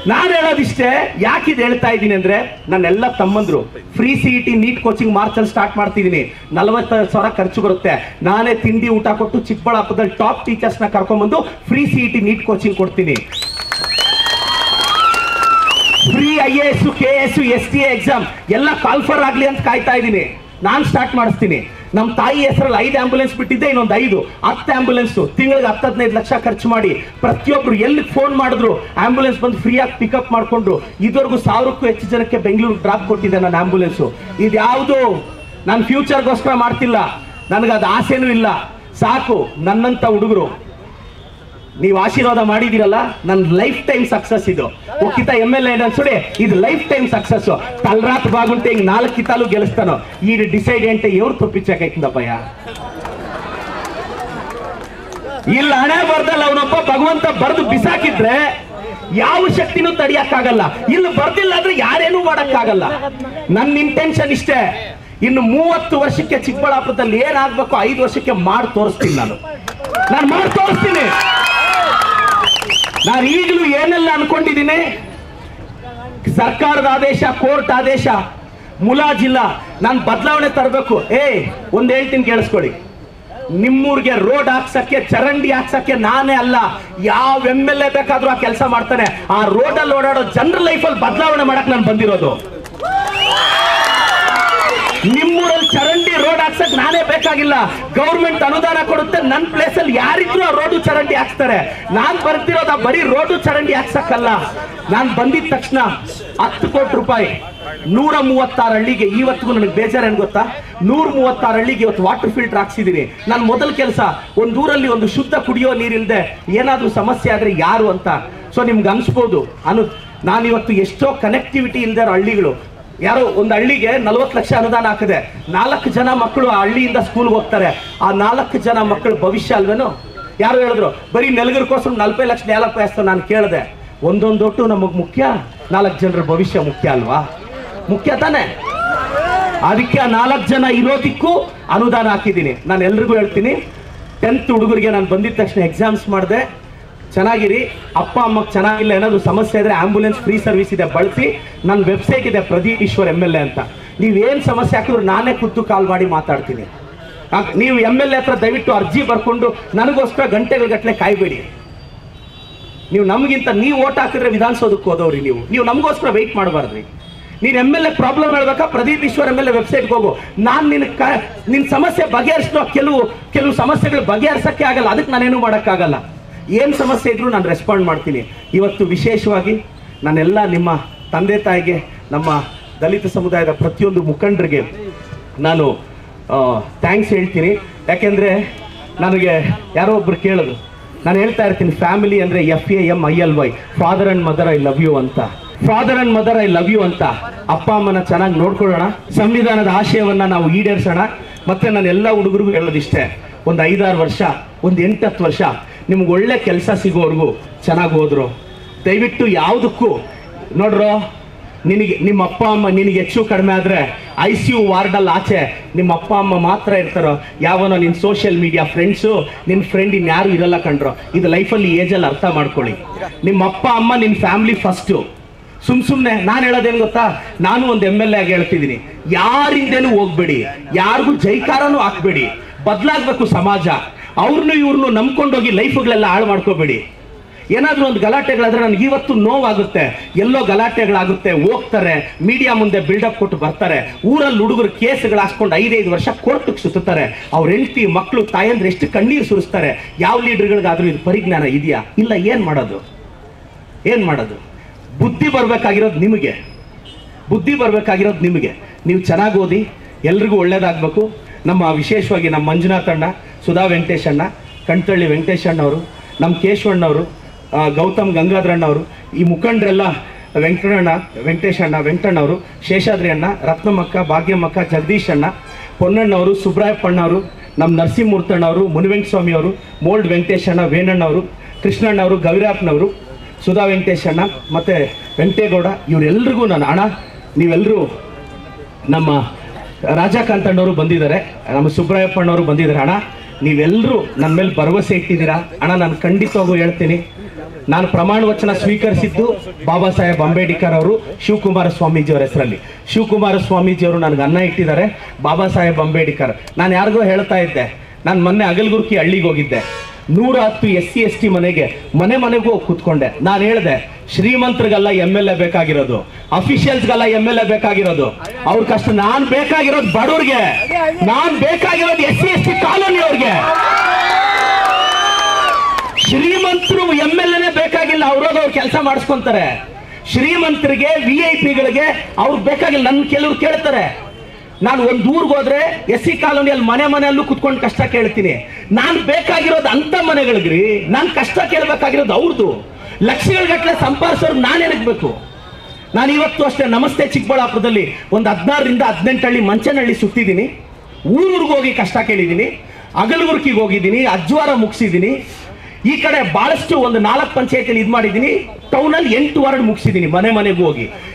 ನಾನು ಹೇಳೋದಿಷ್ಟೇ ಯಾಕೆ ಇದು ಹೇಳ್ತಾ ಇದ್ದೀನಿ ಅಂದ್ರೆ ನನ್ನೆಲ್ಲ ತಮ್ಮಂದ್ರು free C E T NEET coaching March ಅಲ್ಲಿ ಸ್ಟಾರ್ಟ್ ಮಾಡ್ತಿದ್ದೀನಿ ನಲವತ್ತು ಸಾವಿರ ಖರ್ಚು ಬರುತ್ತೆ ನಾನೇ ತಿಂಡಿ ಊಟ ಕೊಟ್ಟು ಚಿಕ್ಕಬಳ್ಳಾಪುರದಲ್ಲಿ ಟಾಪ್ ಟೀಚರ್ಸ್ ನ ಕರ್ಕೊಂಡ್ಬಂದು free C E T NEET coaching ಕೊಡ್ತೀನಿ free I A S K S S T exam ಎಲ್ಲ ಕಾಲ್ಫರ್ ಆಗ್ಲಿ ಅಂತ ಕಾಯ್ತಾ ಇದ್ದೀನಿ ನಾನು ಸ್ಟಾರ್ಟ್ ಮಾಡಿಸ್ತೀನಿ ನಮ್ಮ ತಾಯಿ ಹೆಸರಲ್ಲಿ ಐದು ಆಂಬುಲೆನ್ಸ್ ಬಿಟ್ಟಿದ್ದೆ ಇನ್ನೊಂದು ಐದು ಹತ್ತು ಆಂಬುಲೆನ್ಸ್ ತಿಂಗಳಿಗೆ ಹತ್ತು ಹದಿನೈದು ಲಕ್ಷ ಖರ್ಚು ಮಾಡಿ ಪ್ರತಿಯೊಬ್ರು ಎಲ್ಲಿ ಫೋನ್ ಮಾಡಿದ್ರು ಆಂಬುಲೆನ್ಸ್ ಬಂದು ಫ್ರೀಯಾಗಿ ಪಿಕಪ್ ಮಾಡ್ಕೊಂಡ್ರು ಇದುವರೆಗೂ ಸಾವಿರಕ್ಕೂ ಹೆಚ್ಚು ಜನಕ್ಕೆ ಬೆಂಗಳೂರು ಡ್ರಾಪ್ ಕೊಟ್ಟಿದ್ದೆ ನನ್ನ ಆಂಬುಲೆನ್ಸು ಇದ್ಯಾವುದು ನಾನು ಫ್ಯೂಚರ್ಗೋಸ್ಕರ ಮಾಡ್ತಿಲ್ಲ ನನಗೆ ಅದು ಆಸೆನೂ ಇಲ್ಲ ಸಾಕು ನನ್ನಂತ ಹುಡುಗರು ನೀವು ಆಶೀರ್ವಾದ ಮಾಡಿದಿರಲ್ಲ ನನ್ನ ಲೈಫ್ ಟೈಮ್ ಸಕ್ಸಸ್ ಇದು ಒಕ್ಕಿತ ಎಮ್ ಎಲ್ ಎ ಅನ್ಸುಡಿ ಇದು ಲೈಫ್ ಟೈಮ್ ಸಕ್ಸಸ್ ತಲ್ರಾತ್ ಬಾಗುಂಟೆ ಹಿಂಗ್ ನಾಲ್ಕು ಕಿತಾಲು ಗೆಲ್ಲಿಸ್ತಾನೋ ಈ ಡಿಸೈಡ್ ಅಂತ ಎವ್ರು ತಪ್ಪಿಚ್ಚಕೈತಂದಪ್ಪಯ್ಯ ಇಲ್ಲ ಹಣೆ ಬರ್ದಲ್ಲ ಅವನೊಬ್ಬ ಭಗವಂತ ಬರೆದು ಬಿಸಾಕಿದ್ರೆ ಯಾವ ಶಕ್ತಿನೂ ತಡಿಯಕ್ಕಾಗಲ್ಲ ಇಲ್ಲಿ ಬರ್ದಿಲ್ಲ ಅಂದ್ರೆ ಯಾರೇನೂ ಮಾಡಕ್ಕಾಗಲ್ಲ ನನ್ನ ಇಂಟೆನ್ಷನ್ ಇಷ್ಟೇ ಇನ್ನು ಮೂವತ್ತು ವರ್ಷಕ್ಕೆ ಚಿಕ್ಕಬಳ್ಳಾಪುರದಲ್ಲಿ ಏನಾಗ್ಬೇಕು ಐದು ವರ್ಷಕ್ಕೆ ಮಾಡಿ ತೋರಿಸ್ತೀನಿ ನಾನು ನಾನು ಮಾಡಿ ತೋರಿಸ್ತೀನಿ ನಾನು ಈಗಲೂ ಏನೆಲ್ಲ ಅನ್ಕೊಂಡಿದ್ದೀನಿ ಸರ್ಕಾರದ ಆದೇಶ ಕೋರ್ಟ್ ಆದೇಶ ಮುಲಾಜಿಲ್ಲ ನಾನು ಬದಲಾವಣೆ ತರಬೇಕು ಏ ಒಂದ್ ಹೇಳ್ತೀನಿ ಕೇಳಿಸ್ಕೊಳ್ಳಿ ನಿಮ್ಮೂರ್ಗೆ ರೋಡ್ ಹಾಕ್ಸಕ್ಕೆ ಚರಂಡಿ ಹಾಕ್ಸಕ್ಕೆ ನಾನೇ ಅಲ್ಲ ಯಾವ ಎಮ್ ಎಲ್ ಎ ಬೇಕಾದ್ರೂ ಆ ಕೆಲಸ ಮಾಡ್ತಾನೆ ಆ ರೋಡಲ್ಲಿ ಓಡಾಡೋ ಜನರ ಲೈಫಲ್ಲಿ ಬದಲಾವಣೆ ಮಾಡಕ್ ನಾನು ಬಂದಿರೋದು ನಿಮ್ಮೂರಲ್ಲಿ ಚರಂಡಿ ರೋಡ್ ಹಾಕ್ಸಕ್ ನಾನೇ ಬೇಕಾಗಿಲ್ಲ ಗೌರ್ಮೆಂಟ್ ಅನುದಾನ ಕೊಡುತ್ತೆ ನನ್ನ ಪ್ಲೇಸ್ ಅಲ್ಲಿ ಯಾರಿದ್ರು ಆ ರೋಡು ಚರಂಡಿ ಹಾಕ್ಸ್ತಾರೆ ನಾನ್ ಬರ್ತಿರೋದ ಬರೀ ರೋಡು ಚರಂಡಿ ಹಾಕ್ಸಕ್ಕಲ್ಲ ನಾನ್ ಬಂದಿದ ತಕ್ಷಣ ಹತ್ತು ಕೋಟಿ ರೂಪಾಯಿ ನೂರ ಮೂವತ್ತಾರು ಹಳ್ಳಿಗೆ ಇವತ್ತಿಗೂ ನನಗೆ ಬೇಜಾರೇನು ಗೊತ್ತಾ ನೂರ ಮೂವತ್ತಾರು ಹಳ್ಳಿಗೆ ಇವತ್ತು ವಾಟರ್ ಫಿಲ್ಟರ್ ಹಾಕ್ಸಿದೀನಿ ನನ್ನ ಮೊದಲ ಕೆಲಸ ಒಂದು ಊರಲ್ಲಿ ಒಂದು ಶುದ್ಧ ಕುಡಿಯೋ ನೀರಿಲ್ದೆ ಏನಾದ್ರೂ ಸಮಸ್ಯೆ ಆದ್ರೆ ಯಾರು ಅಂತ ಸೊ ನಿಮ್ಗೆ ಅನ್ಸ್ಬೋದು ಅನು ನಾನಿವತ್ತು ಎಷ್ಟೋ ಕನೆಕ್ಟಿವಿಟಿ ಇಲ್ದೇ ಇರೋ ಹಳ್ಳಿಗಳು ಯಾರೋ ಒಂದು ಹಳ್ಳಿಗೆ ನಲವತ್ತು ಲಕ್ಷ ಅನುದಾನ ಹಾಕಿದೆ ನಾಲ್ಕು ಜನ ಮಕ್ಕಳು ಆ ಹಳ್ಳಿಯಿಂದ ಸ್ಕೂಲ್ಗೆ ಹೋಗ್ತಾರೆ ಆ ನಾಲ್ಕು ಜನ ಮಕ್ಕಳು ಭವಿಷ್ಯ ಅಲ್ವೇನು ಯಾರು ಹೇಳಿದ್ರು ಬರೀ ನೆಲಗರಿಗೋಸ್ಕರ ನಲವೈ ಲಕ್ಷ ನೇಲ ಪೇಸ್ತು ನಾನು ಕೇಳಿದೆ ಒಂದೊಂದು ಒಟ್ಟು ನಮಗೆ ಮುಖ್ಯ ನಾಲ್ಕು ಜನರ ಭವಿಷ್ಯ ಮುಖ್ಯ ಅಲ್ವಾ ಮುಖ್ಯ ತಾನೆ ಅದಕ್ಕೆ ಆ ನಾಲ್ಕು ಜನ ಇರೋದಕ್ಕೂ ಅನುದಾನ ಹಾಕಿದ್ದೀನಿ ನಾನು ಎಲ್ರಿಗೂ ಹೇಳ್ತೀನಿ ಟೆಂತ್ ಹುಡುಗರಿಗೆ ನಾನು ಬಂದಿದ ತಕ್ಷಣ ಎಕ್ಸಾಮ್ಸ್ ಮಾಡಿದೆ ಚೆನ್ನಾಗಿರಿ ಅಪ್ಪ ಅಮ್ಮಕ್ಕೆ ಚೆನ್ನಾಗಿಲ್ಲ ಏನಾದ್ರು ಸಮಸ್ಯೆ ಇದ್ರೆ ಆಂಬುಲೆನ್ಸ್ ಫ್ರೀ ಸರ್ವಿಸ್ ಇದೆ ಬಳಸಿ ನನ್ನ ವೆಬ್ಸೈಟ್ ಇದೆ Pradeep Eshwar M L A ಅಂತ ನೀವೇನು ಸಮಸ್ಯೆ ಹಾಕಿದ್ರು ನಾನೇ ಖುದ್ದು ಕಾಲ್ ಮಾಡಿ ಮಾತಾಡ್ತೀನಿ ಆ- ನೀವು ಎಮ್ ಎಲ್ ಎ ಹತ್ರ ದಯವಿಟ್ಟು ಅರ್ಜಿ ಬರ್ಕೊಂಡು ನನಗೋಸ್ಕರ ಗಂಟೆಗಳ ಗಟ್ಟಲೆ ಕಾಯ್ಬೇಡಿ ನೀವು ನಮಗಿಂತ ನೀವು ಓಟ್ ಹಾಕಿದ್ರೆ ವಿಧಾನಸೌಧಕ್ಕೆ ಹೋದವ್ರಿ ನೀವು ನೀವು ನಮಗೋಸ್ಕರ ವೆಯ್ಟ್ ಮಾಡಬಾರ್ದ್ರಿ ನೀನು ಎಮ್ ಎಲ್ ಎ ಪ್ರಾಬ್ಲಮ್ ಹೇಳ್ಬೇಕಾ Pradeep Eshwar M L A ವೆಬ್ಸೈಟ್ಗೆ ಹೋಗು ನಾನು ನಿನ್ನ ಕ ನಿನ್ನ ಸಮಸ್ಯೆ ಬಗೆಹರಿಸೋ ಕೆಲವು ಕೆಲವು ಸಮಸ್ಯೆಗಳು ಬಗೆಹರಿಸಕ್ಕೆ ಆಗಲ್ಲ ಅದಕ್ಕೆ ನಾನೇನು ಮಾಡೋಕ್ಕಾಗಲ್ಲ ಏನು ಸಮಸ್ಯೆ ಇದ್ರೂ ನಾನು ರೆಸ್ಪಾಂಡ್ ಮಾಡ್ತೀನಿ ಇವತ್ತು ವಿಶೇಷವಾಗಿ ನಾನೆಲ್ಲ ನಿಮ್ಮ ತಂದೆ ತಾಯಿಗೆ ನಮ್ಮ ದಲಿತ ಸಮುದಾಯದ ಪ್ರತಿಯೊಂದು ಮುಖಂಡರಿಗೆ ನಾನು ಥ್ಯಾಂಕ್ಸ್ ಹೇಳ್ತೀನಿ ಯಾಕೆಂದರೆ ನನಗೆ ಯಾರೋ ಒಬ್ರು ಕೇಳಿದ್ರು ನಾನು ಹೇಳ್ತಾ ಇರ್ತೀನಿ ಫ್ಯಾಮಿಲಿ ಅಂದರೆ F A M I L Y father and mother I love you ಅಂತ father and mother I love you ಅಂತ ಅಪ್ಪ ಅಮ್ಮನ ಚೆನ್ನಾಗಿ ನೋಡ್ಕೊಳ್ಳೋಣ ಸಂವಿಧಾನದ ಆಶಯವನ್ನ ನಾವು ಈಡೇರಿಸೋಣ ಮತ್ತೆ ನಾನು ಎಲ್ಲ ಹುಡುಗರಿಗೂ ಹೇಳೋದಿಷ್ಟೇ ಒಂದು ಐದಾರು ವರ್ಷ ಒಂದು ಎಂಟತ್ತು ವರ್ಷ ನಿಮ್ಗೆ ಒಳ್ಳೆ ಕೆಲಸ ಸಿಗೋವರೆಗೂ ಚೆನ್ನಾಗಿ ಹೋದ್ರು ದಯವಿಟ್ಟು ಯಾವುದಕ್ಕೂ ನೋಡ್ರೋ ನಿನಗೆ ನಿಮ್ಮ ಅಪ್ಪ ಅಮ್ಮ ನಿನಗೆ ಹೆಚ್ಚು ಕಡಿಮೆ ಆದರೆ ಐ ಸಿ ಯು ವಾರ್ಡಲ್ಲಿ ಆಚೆ ನಿಮ್ಮ ಅಪ್ಪ ಅಮ್ಮ ಮಾತ್ರ ಇರ್ತಾರೋ ಯಾವನೋ ನಿನ್ನ ಸೋಷಿಯಲ್ ಮೀಡಿಯಾ ಫ್ರೆಂಡ್ಸು ನಿನ್ನ ಫ್ರೆಂಡ್ ಇನ್ಯಾರು ಇರಲ್ಲ ಕಂಡ್ರೋ ಇದು ಲೈಫಲ್ಲಿ ಏಜಲ್ಲಿ ಅರ್ಥ ಮಾಡ್ಕೊಳ್ಳಿ ನಿಮ್ಮ ಅಪ್ಪ ಅಮ್ಮ ನಿನ್ನ ಫ್ಯಾಮಿಲಿ ಫಸ್ಟು ಸುಮ್ ಸುಮ್ಮನೆ ನಾನು ಹೇಳೋದೇನು ಗೊತ್ತಾ ನಾನು ಒಂದು ಎಮ್ ಎಲ್ ಎ ಆಗಿ ಹೇಳ್ತಿದ್ದೀನಿ ಯಾರಿಂದೇನು ಹೋಗ್ಬೇಡಿ ಯಾರಿಗೂ ಜೈಕಾರನೂ ಹಾಕ್ಬೇಡಿ ಬದಲಾಗಬೇಕು ಸಮಾಜ ಅವ್ರನ್ನೂ ಇವ್ರನ್ನೂ ನಂಬ್ಕೊಂಡೋಗಿ ಲೈಫ್ಗಳೆಲ್ಲ ಹಾಳು ಮಾಡ್ಕೋಬೇಡಿ ಏನಾದ್ರೂ ಒಂದು ಗಲಾಟೆಗಳಾದ್ರೆ ನನಗೆ ಇವತ್ತು ನೋವಾಗುತ್ತೆ ಎಲ್ಲೋ ಗಲಾಟೆಗಳಾಗುತ್ತೆ ಹೋಗ್ತಾರೆ ಮೀಡಿಯಾ ಮುಂದೆ ಬಿಲ್ಡಪ್ ಕೊಟ್ಟು ಬರ್ತಾರೆ ಊರಲ್ಲಿ ಹುಡುಗರು ಕೇಸ್ಗಳು ಹಾಸ್ಕೊಂಡು ಐದೈದು ವರ್ಷ ಕೋರ್ಟ್ಗೆ ಸುತ್ತಾರೆ ಅವ್ರ ಹೆಂಡತಿ ಮಕ್ಕಳು ತಾಯಂದ್ರೆ ಎಷ್ಟು ಕಣ್ಣೀರು ಸುರಿಸ್ತಾರೆ ಯಾವ ಲೀಡರ್ಗಳಿಗಾದ್ರೂ ಇದು ಪರಿಜ್ಞಾನ ಇದೆಯಾ ಇಲ್ಲ ಏನ್ ಮಾಡೋದು ಏನ್ ಮಾಡೋದು ಬುದ್ಧಿ ಬರ್ಬೇಕಾಗಿರೋದು ನಿಮಗೆ ಬುದ್ಧಿ ಬರ್ಬೇಕಾಗಿರೋದು ನಿಮಗೆ ನೀವು ಚೆನ್ನಾಗಿ ಓದಿ ಎಲ್ರಿಗೂ ಒಳ್ಳೇದಾಗಬೇಕು ನಮ್ಮ ವಿಶೇಷವಾಗಿ ನಮ್ಮ ಮಂಜುನಾಥ್ ಅಣ್ಣ ಸುಧಾ ವೆಂಕಟೇಶ್ ಅಣ್ಣ ಕಣ್ತಳ್ಳಿ ವೆಂಕಟೇಶ್ ಅಣ್ಣವರು ನಮ್ಮ ಕೇಶವಣ್ಣವರು ಆ, ಗೌತಮ್ ಗಂಗಾಧರಣ್ಣ ಅವರು ಈ ಮುಖಂಡರೆಲ್ಲ ವೆಂಕಟಣ್ಣ ವೆಂಕಟೇಶ್ ಅಣ್ಣ ವೆಂಕಟಣ್ಣವರು ಶೇಷಾದ್ರಿ ಅಣ್ಣ ರತ್ನಮ್ಮಕ್ಕ ಭಾಗ್ಯಮ್ಮಕ್ಕ ಜಗದೀಶ್ ಅಣ್ಣ ಪೊನ್ನಣ್ಣವರು ಸುಬ್ರಾಯಪ್ಪಣ್ಣವರು ನಮ್ಮ ನರಸಿಂಹಮೂರ್ತಣ್ಣವರು ಮುನಿವೆಂಕ ಸ್ವಾಮಿ ಅವರು ಮೋಲ್ಡ್ ವೆಂಕಟೇಶ್ ಅಣ್ಣ ವೇಣಣ್ಣವರು ಕೃಷ್ಣಣ್ಣವರು ಗವಿರಾಪ್ನವರು ಸುಧಾ ವೆಂಕಟೇಶ್ ಅಣ್ಣ ಮತ್ತು ವೆಂಕಟೇಗೌಡ ಇವರೆಲ್ರಿಗೂ ನಾನು ಅಣ್ಣ ನೀವೆಲ್ಲರೂ ನಮ್ಮ ರಾಜಕಾಂತಣ್ಣವರು ಬಂದಿದ್ದಾರೆ ನಮ್ಮ ಸುಬ್ರಾಯಪ್ಪಣ್ಣವರು ಬಂದಿದ್ದಾರೆ ಅಣ್ಣ ನೀವೆಲ್ಲರೂ ನನ್ನ ಮೇಲೆ ಭರವಸೆ ಇಟ್ಟಿದ್ದೀರಾ ಅಣ್ಣ ನಾನು ಖಂಡಿತವಾಗೂ ಹೇಳ್ತೀನಿ ನಾನು ಪ್ರಮಾಣ ವಚನ ಸ್ವೀಕರಿಸಿದ್ದು ಬಾಬಾ ಸಾಹೇಬ್ ಅಂಬೇಡ್ಕರ್ ಅವರು ಶಿವಕುಮಾರ ಸ್ವಾಮೀಜಿಯವರ ಹೆಸರಲ್ಲಿ ಶಿವಕುಮಾರ ಸ್ವಾಮೀಜಿಯವರು ನನಗೆ ಅನ್ನ ಇಟ್ಟಿದ್ದಾರೆ ಬಾಬಾ ಸಾಹೇಬ್ ಅಂಬೇಡ್ಕರ್ ನಾನು ಯಾರಿಗೋ ಹೇಳ್ತಾ ಇದ್ದೆ ನಾನು ಮೊನ್ನೆ ಅಗಲಗುರ್ಕಿ ಹಳ್ಳಿಗೆ ಹೋಗಿದ್ದೆ ನೂರ ಹತ್ತು ಎಸ್ ಸಿ ಎಸ್ ಟಿ ಮನೆಗೆ ಮನೆ ಮನೆಗೂ ಹೋಗಿ ಕೂತ್ಕೊಂಡೆ ನಾನು ಹೇಳಿದೆ ಶ್ರೀಮಂತರಿಗೆಲ್ಲ ಎಮ್ ಎಲ್ ಎ ಬೇಕಾಗಿರೋದು ಅಫಿಷಿಯಲ್ಸ್ಗೆಲ್ಲ ಎಮ್ ಎಲ್ ಎ ಬೇಕಾಗಿರೋದು ಅವ್ರ ಕಷ್ಟ ನಾನ್ ಬೇಕಾಗಿರೋದು ಬಡವ್ರಿಗೆ ನಾನ್ ಬೇಕಾಗಿರೋದು S C S T colony ಅವ್ರಿಗೆ ಶ್ರೀಮಂತರು ಎಮ್ ಎಲ್ ಎನೇ ಬೇಕಾಗಿಲ್ಲ ಅವ್ರೋಗ ಅವ್ರು ಕೆಲಸ ಮಾಡಿಸ್ಕೊಂತಾರೆ ಶ್ರೀಮಂತರಿಗೆ ವಿ ಐ ಪಿಗಳಿಗೆ ಅವ್ರಿಗೆ ಬೇಕಾಗಿಲ್ಲ ನನ್ ಕೆಲವ್ರು ಕೇಳ್ತಾರೆ ನಾನು ಒಂದು ಊರಿಗೆ ಹೋದ್ರೆ ಎಸ್ ಸಿ ಕಾಲೋನಿಯಲ್ಲಿ ಮನೆ ಮನೆಯಲ್ಲೂ ಕುತ್ಕೊಂಡು ಕಷ್ಟ ಕೇಳ್ತೀನಿ ನಾನು ಬೇಕಾಗಿರೋದು ಅಂತ ಮನೆಗಳಿಗ್ರಿ ನಾನು ಕಷ್ಟ ಕೇಳಬೇಕಾಗಿರೋದು ಅವ್ರದ್ದು ಲಕ್ಷಗಳ ಗಟ್ಟಲೆ ಸಂಪಾದಿಸೋರು ನಾನು ಏನಕ್ಬೇಕು ನಾನು ಇವತ್ತು ಅಷ್ಟೇ ನಮಸ್ತೆ ಚಿಕ್ಕಬಳ್ಳಾಪುರದಲ್ಲಿ ಒಂದು ಹದಿನಾರರಿಂದ ಹದಿನೆಂಟು ಹಳ್ಳಿ ಮಂಚನಹಳ್ಳಿ ಸುತ್ತಿದ್ದೀನಿ ಊರಿಗೆ ಹೋಗಿ ಕಷ್ಟ ಕೇಳಿದ್ದೀನಿ ಅಗಲಗುರ್ಕಿಗೆ ಹೋಗಿದ್ದೀನಿ ಅಜ್ವಾರ ಮುಗಿಸಿದ್ದೀನಿ ಈ ಕಡೆ ಬಹಳಷ್ಟು ಒಂದು ನಾಲ್ಕು ಪಂಚಾಯತಿಯಲ್ಲಿ ಇದು ಮಾಡಿದ್ದೀನಿ ಟೌನಲ್ಲಿ ಎಂಟು ವಾರ್ಡ್ ಮುಗಿಸಿದ್ದೀನಿ ಮನೆ ಮನೆಗೂ ಹೋಗಿ